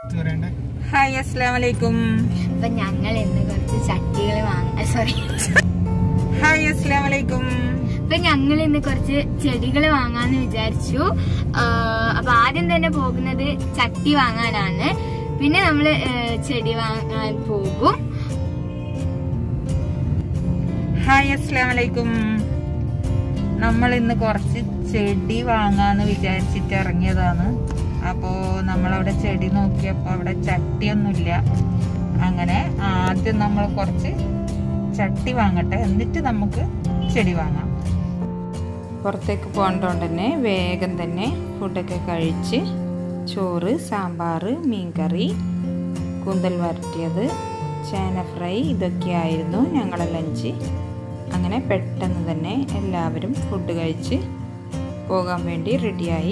പറയണ്ടേ ഹായ് അസ്സാം വലൈക്കും അപ്പൊ ഞങ്ങൾ ഇന്ന് കുറച്ച് ചട്ടികൾ വാങ്ങ സോറി ഹായ് അസ്സാം വലൈക്കും അപ്പൊ ഞങ്ങൾ ഇന്ന് കുറച്ച് ചെടികൾ വാങ്ങാന്ന് വിചാരിച്ചു ആ, അപ്പൊ ആദ്യം തന്നെ പോകുന്നത് ചട്ടി വാങ്ങാനാണ് പിന്നെ നമ്മള് ഏ, ചെടി വാങ്ങാൻ പോകും ഹായ് അസ്സാം വലൈക്കും നമ്മൾ ഇന്ന് കുറച്ച് ചെടി വാങ്ങാന്ന് വിചാരിച്ചിട്ട് ഇറങ്ങിയതാണ് അപ്പോ നമ്മളവിടെ ചെടി നോക്കിയപ്പോ അവിടെ ചട്ടിയൊന്നുമില്ല അങ്ങനെ ആദ്യം നമ്മൾ കുറച്ച് ചട്ടി വാങ്ങട്ടെ എന്നിട്ട് നമുക്ക് ചെടി വാങ്ങാം പുറത്തേക്ക് പോകേണ്ടതുകൊണ്ട് തന്നെ വേഗം തന്നെ ഫുഡൊക്കെ കഴിച്ച് ചോറ് സാമ്പാർ മീൻകറി കൂന്തൽ വരട്ടിയത് ചേന ഫ്രൈ ഇതൊക്കെയായിരുന്നു ഞങ്ങളുടെ ലഞ്ച് അങ്ങനെ പെട്ടെന്ന് തന്നെ എല്ലാവരും ഫുഡ് കഴിച്ച് പോകാൻ വേണ്ടി റെഡിയായി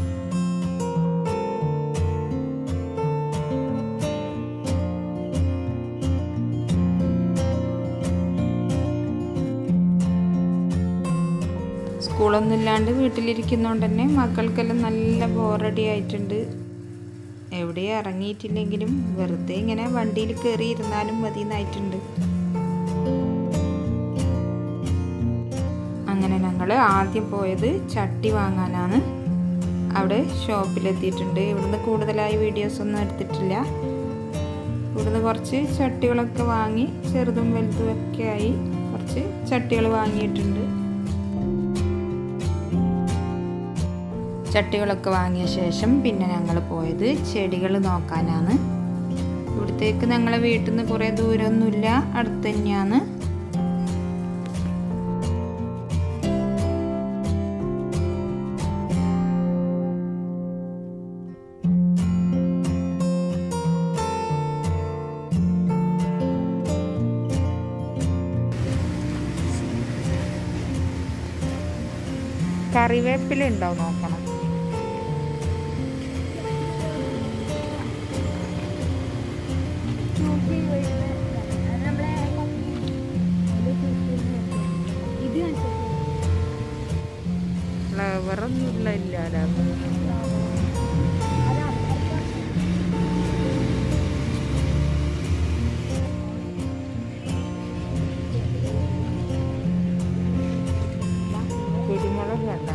സ്കൂളൊന്നും ഇല്ലാണ്ട് വീട്ടിലിരിക്കുന്നതുകൊണ്ട് തന്നെ മക്കൾക്കെല്ലാം നല്ല ബോറടി ആയിട്ടുണ്ട് എവിടെ ഇറങ്ങിയിട്ടില്ലെങ്കിലും വെറുതെ ഇങ്ങനെ വണ്ടിയിൽ കയറി ഇരുന്നാലും മതി എന്നായിട്ടുണ്ട് അങ്ങനെ ഞങ്ങൾ ആദ്യം പോയത് ചട്ടി വാങ്ങാനാണ് അവിടെ ഷോപ്പിലെത്തിയിട്ടുണ്ട് ഇവിടുന്ന് കൂടുതലായി വീഡിയോസ് ഒന്നും എടുത്തിട്ടില്ല ഇവിടുന്ന് കുറച്ച് ചട്ടികളൊക്കെ വാങ്ങി ചെറുതും വലുതും ഒക്കെ ആയി കുറച്ച് ചട്ടികൾ വാങ്ങിയിട്ടുണ്ട് ചട്ടികളൊക്കെ വാങ്ങിയ ശേഷം പിന്നെ ഞങ്ങൾ പോയത് ചെടികൾ നോക്കാനാണ് ഇവിടത്തേക്ക് ഞങ്ങളെ വീട്ടിൽ നിന്ന് കുറേ ദൂരമൊന്നുമില്ല അടുത്ത് തന്നെയാണ് കറിവേപ്പില ഉണ്ടോ നോക്കണം ഫ്ലവറൊന്നും ഇല്ല കുരുമുളക് വേണ്ട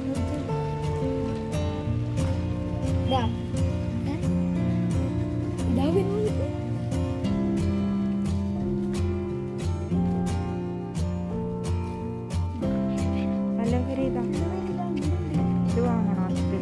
നല്ല ഇതാ ഇത് വാങ്ങണോ ഇത്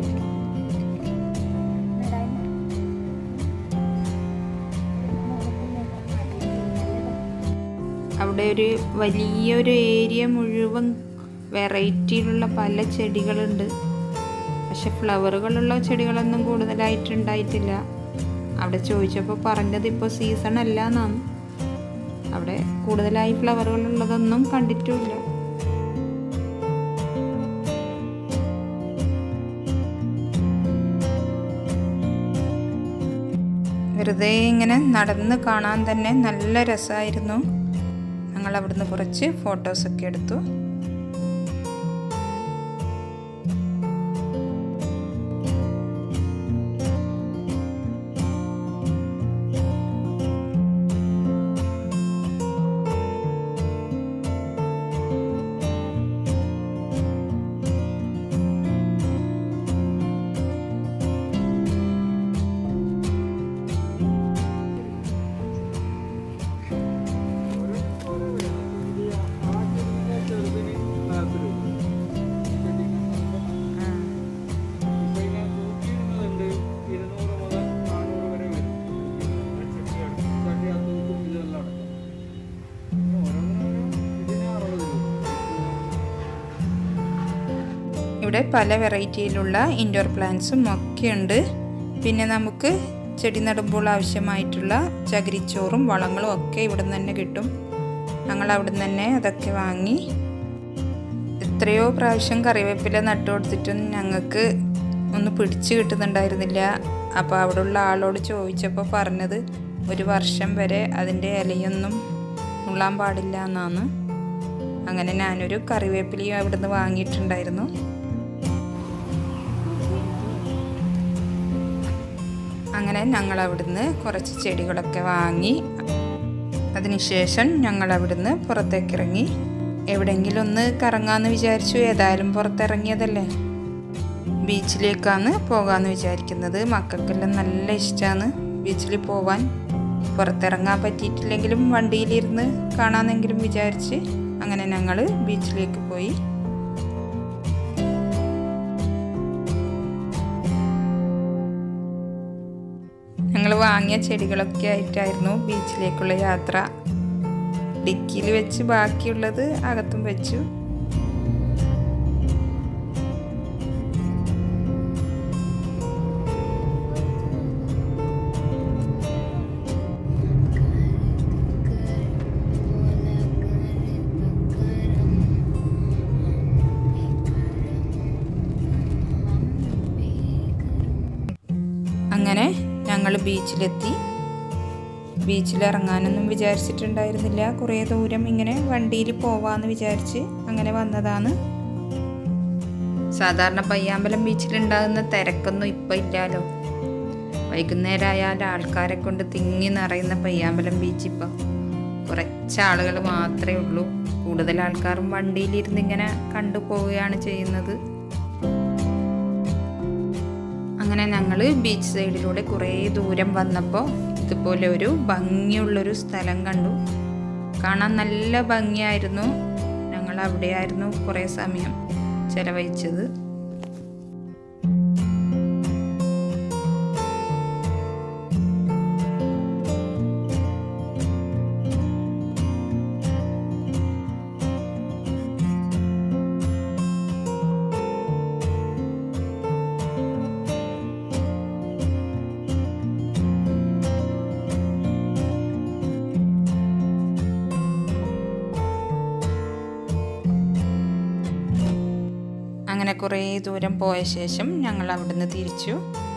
അവിടെ ഒരു വലിയൊരു ഏരിയ മുഴുവൻ വെറൈറ്റിയിലുള്ള പല ചെടികളുണ്ട് പക്ഷെ ഫ്ലവറുകളുള്ള ചെടികളൊന്നും കൂടുതലായിട്ടുണ്ടായിട്ടില്ല അവിടെ ചോദിച്ചപ്പോൾ പറഞ്ഞത് ഇപ്പോൾ സീസൺ അല്ല എന്നാണ് അവിടെ കൂടുതലായി ഫ്ലവറുകളുള്ളതൊന്നും കണ്ടിട്ടുമില്ല വെറുതെ ഇങ്ങനെ നടന്ന് കാണാൻ തന്നെ നല്ല രസമായിരുന്നു ഞങ്ങൾ അവിടുന്ന് കുറച്ച് ഫോട്ടോസൊക്കെ എടുത്തു ഇവിടെ പല വെറൈറ്റിയിലുള്ള ഇൻഡോർ പ്ലാന്റ്സും ഒക്കെ ഉണ്ട് പിന്നെ നമുക്ക് ചെടി നടുമ്പോൾ ആവശ്യമായിട്ടുള്ള ചകിരിച്ചോറും വളങ്ങളും ഒക്കെ ഇവിടെ നിന്ന് തന്നെ കിട്ടും ഞങ്ങൾ അവിടെ നിന്ന് തന്നെ അതൊക്കെ വാങ്ങി എത്രയോ പ്രാവശ്യം കറിവേപ്പില നട്ടു കൊടുത്തിട്ടും ഞങ്ങൾക്ക് ഒന്ന് പിടിച്ചു കിട്ടുന്നുണ്ടായിരുന്നില്ല അപ്പോൾ അവിടെയുള്ള ആളോട് ചോദിച്ചപ്പോൾ പറഞ്ഞത് ഒരു വർഷം വരെ അതിൻ്റെ ഇലയൊന്നും നുള്ളാൻ പാടില്ല എന്നാണ് അങ്ങനെ ഞാനൊരു കറിവേപ്പിലയും അവിടുന്ന് വാങ്ങിയിട്ടുണ്ടായിരുന്നു അങ്ങനെ അങ്ങനെ ഞങ്ങൾ അവിടുന്ന് കുറച്ച് ചെടികളൊക്കെ വാങ്ങി അതിനുശേഷം ഞങ്ങൾ അവിടുന്ന് പുറത്തേക്ക് ഇറങ്ങി എവിടെയെങ്കിലും ഒന്ന് കറങ്ങാമെന്ന് വിചാരിച്ചു ഏതായാലും പുറത്തിറങ്ങിയതല്ലേ ബീച്ചിലേക്കാണ് പോകാമെന്ന് വിചാരിക്കുന്നത് മക്കൾക്കെല്ലാം നല്ല ഇഷ്ടമാണ് ബീച്ചിൽ പോവാൻ പുറത്തിറങ്ങാൻ പറ്റിയിട്ടില്ലെങ്കിലും വണ്ടിയിലിരുന്ന് കാണാമെന്നെങ്കിലും വിചാരിച്ച് അങ്ങനെ ഞങ്ങൾ ബീച്ചിലേക്ക് പോയി ഞങ്ങൾ വാങ്ങിയ ചെടികളൊക്കെ ആയിട്ടായിരുന്നു ബീച്ചിലേക്കുള്ള യാത്ര ഡിക്കിയിൽ വെച്ച് ബാക്കിയുള്ളത് അകത്തും വെച്ചു അങ്ങനെ ഞങ്ങൾ ബീച്ചിലെത്തി ബീച്ചിൽ ഇറങ്ങാനൊന്നും വിചാരിച്ചിട്ടുണ്ടായിരുന്നില്ല കുറേ ദൂരം ഇങ്ങനെ വണ്ടിയിൽ പോവാന്ന് വിചാരിച്ച് അങ്ങനെ വന്നതാണ് സാധാരണ പയ്യാമ്പലം ബീച്ചിലുണ്ടാകുന്ന തിരക്കൊന്നും ഇപ്പം ഇല്ലല്ലോ വൈകുന്നേരം ആയാൽ ആൾക്കാരെ കൊണ്ട് തിങ്ങി നിറയുന്ന പയ്യാമ്പലം ബീച്ച് ഇപ്പം കുറച്ച് ആളുകൾ മാത്രമേ ഉള്ളൂ കൂടുതൽ ആൾക്കാരും വണ്ടിയിലിരുന്ന് ഇങ്ങനെ കണ്ടു പോവുകയാണ് ചെയ്യുന്നത് അങ്ങനെ ഞങ്ങൾ ബീച്ച് സൈഡിലൂടെ കുറേ ദൂരം വന്നപ്പോൾ ഇതുപോലെ ഒരു ഭംഗിയുള്ളൊരു സ്ഥലം കണ്ടു കാണാൻ നല്ല ഭംഗിയായിരുന്നു ഞങ്ങൾ അവിടെയായിരുന്നു കുറേ സമയം ചെലവഴിച്ചത് അങ്ങനെ കുറേ ദൂരം പോയ ശേഷം ഞങ്ങൾ അവിടുന്ന് തിരിച്ചു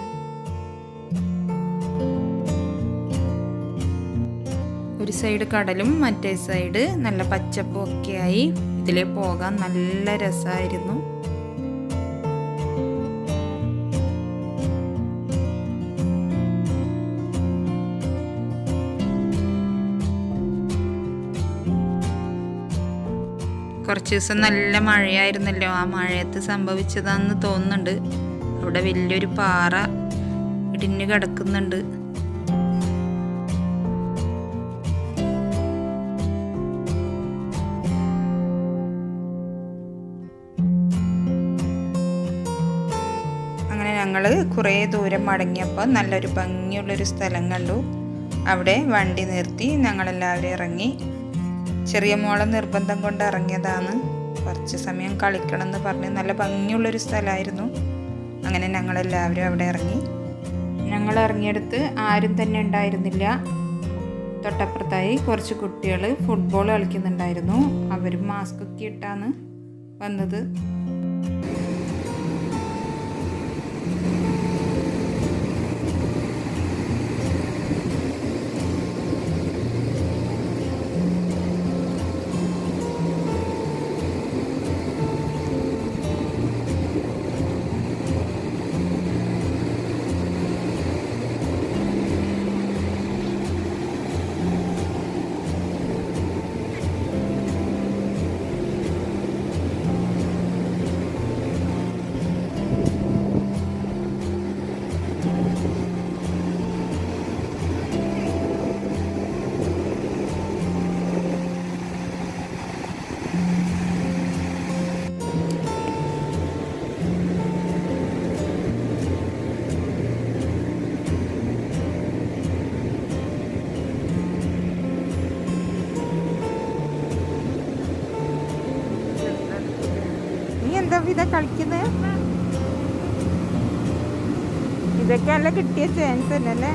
ഒരു സൈഡ് കടലും മറ്റേ സൈഡ് നല്ല പച്ചപ്പും ഒക്കെ ആയി ഇതിലെ പോകാൻ നല്ല രസമായിരുന്നു കുറച്ച് ദിവസം നല്ല മഴയായിരുന്നല്ലോ ആ മഴയത്ത് സംഭവിച്ചതാന്ന് തോന്നുന്നുണ്ട് അവിടെ വലിയൊരു പാറ ഇടിഞ്ഞു കിടക്കുന്നുണ്ട് അങ്ങനെ ഞങ്ങൾ കുറേ ദൂരം മടങ്ങിയപ്പോൾ നല്ലൊരു ഭംഗിയുള്ളൊരു സ്ഥലം കണ്ടു അവിടെ വണ്ടി നിർത്തി ഞങ്ങളെല്ലാവരും ഇറങ്ങി ചെറിയ മോളെ നിർബന്ധം കൊണ്ട് ഇറങ്ങിയതാണ് കുറച്ച് സമയം കളിക്കണം എന്ന് പറഞ്ഞ് നല്ല ഭംഗിയുള്ളൊരു സ്ഥലമായിരുന്നു അങ്ങനെ ഞങ്ങളെല്ലാവരും അവിടെ ഇറങ്ങി ഞങ്ങൾ ഇറങ്ങിയെടുത്ത് ആരും തന്നെ ഉണ്ടായിരുന്നില്ല തൊട്ടപ്പുറത്തായി കുറച്ച് കുട്ടികൾ ഫുട്ബോൾ കളിക്കുന്നുണ്ടായിരുന്നു അവർ മാസ്ക് ഒക്കെ ഇട്ടാണ് വന്നത് നീ എന്താ ഇതാ കളിക്കുന്നത് ഇതൊക്കെ അല്ല കിട്ടിയ ചാൻസ് തന്നെ അല്ലേ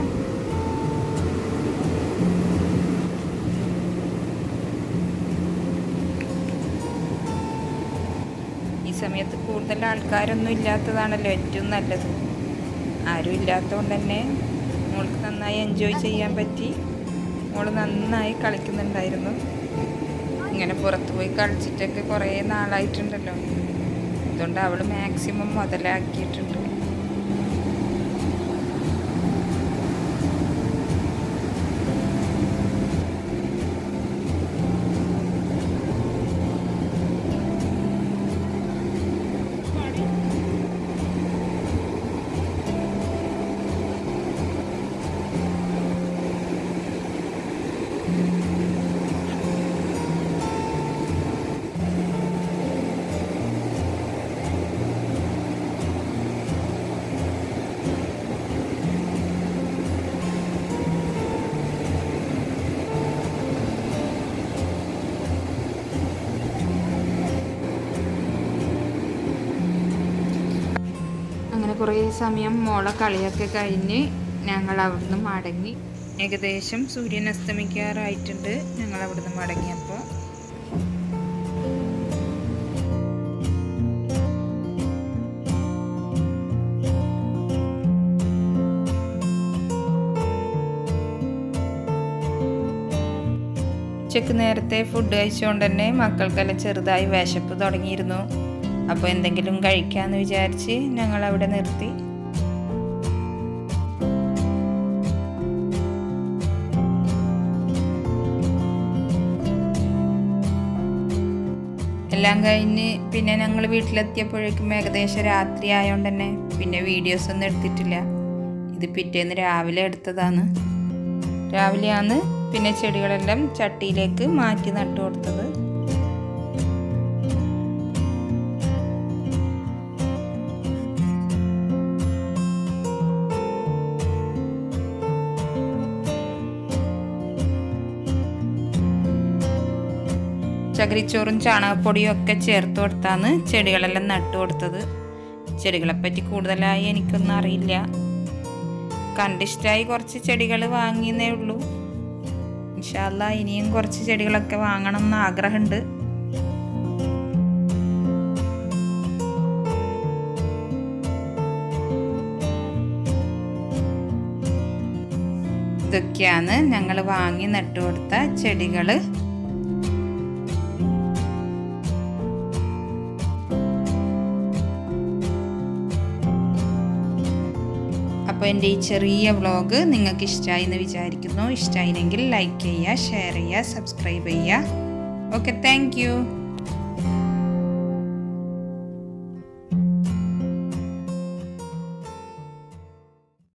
ഈ സമയത്ത് കൂടുതൽ ആൾക്കാരൊന്നും ഇല്ലാത്തതാണല്ലോ ഏറ്റവും നല്ലത് ആരും ഇല്ലാത്തതുകൊണ്ട് തന്നെ മോൾക്ക് നന്നായി എൻജോയ് ചെയ്യാൻ പറ്റി മോള് നന്നായി കളിക്കുന്നുണ്ടായിരുന്നു ഇങ്ങനെ പുറത്തു പോയി കളിച്ചിട്ടൊക്കെ കുറേ നാളായിട്ടുണ്ടല്ലോ അതുകൊണ്ട് അവൾ മാക്സിമം മുതലാക്കിയിട്ടുണ്ട് കുറേ സമയം മോളെ കളിയൊക്കെ കഴിഞ്ഞ് ഞങ്ങൾ അവിടുന്ന് മടങ്ങി ഏകദേശം സൂര്യൻ അസ്തമിക്കാറായിട്ടുണ്ട് ഞങ്ങൾ അവിടുന്ന് മടങ്ങിയപ്പോൾ ഉച്ചക്ക് നേരത്തെ ഫുഡ് കഴിച്ചുകൊണ്ട് തന്നെ മക്കൾക്കെല്ലാം ചെറുതായി വിശപ്പ് തുടങ്ങിയിരുന്നു അപ്പോൾ എന്തെങ്കിലും കഴിക്കാമെന്ന് വിചാരിച്ച് ഞങ്ങൾ അവിടെ നിർത്തി എല്ലാം കഴിഞ്ഞ് പിന്നെ ഞങ്ങൾ വീട്ടിലെത്തിയപ്പോഴേക്കും ഏകദേശം രാത്രി ആയതുകൊണ്ട് തന്നെ പിന്നെ വീഡിയോസ് ഒന്നും എടുത്തിട്ടില്ല ഇത് പിറ്റേന്ന് രാവിലെ എടുത്തതാണ് രാവിലെയാണ് പിന്നെ ചെടികളെല്ലാം ചട്ടിയിലേക്ക് മാറ്റി നട്ടു കൊടുത്തത് ചകിരിച്ചോറും ചാണകപ്പൊടിയും ഒക്കെ ചേർത്ത് കൊടുത്താണ് ചെടികളെല്ലാം നട്ടു കൊടുത്തത് ചെടികളെപ്പറ്റി കൂടുതലായി എനിക്കൊന്നും അറിയില്ല കണ്ടിഷ്ടമായി കുറച്ച് ചെടികൾ വാങ്ങിയെന്നേ ഉള്ളൂ ഇൻഷാല്ല ഇനിയും കുറച്ച് ചെടികളൊക്കെ വാങ്ങണം എന്ന് ആഗ്രഹമുണ്ട് ഇതൊക്കെയാണ് ഞങ്ങൾ വാങ്ങി നട്ടുകൊടുത്ത ചെടികൾ അപ്പോൾ എൻ്റെ ഈ ചെറിയ വ്ളോഗ് നിങ്ങൾക്ക് ഇഷ്ടമായി എന്ന് വിചാരിക്കുന്നു ഇഷ്ടമായില്ലെങ്കിൽ ലൈക്ക് ചെയ്യുക ഷെയർ ചെയ്യുക സബ്സ്ക്രൈബ് ചെയ്യുക ഓക്കെ താങ്ക്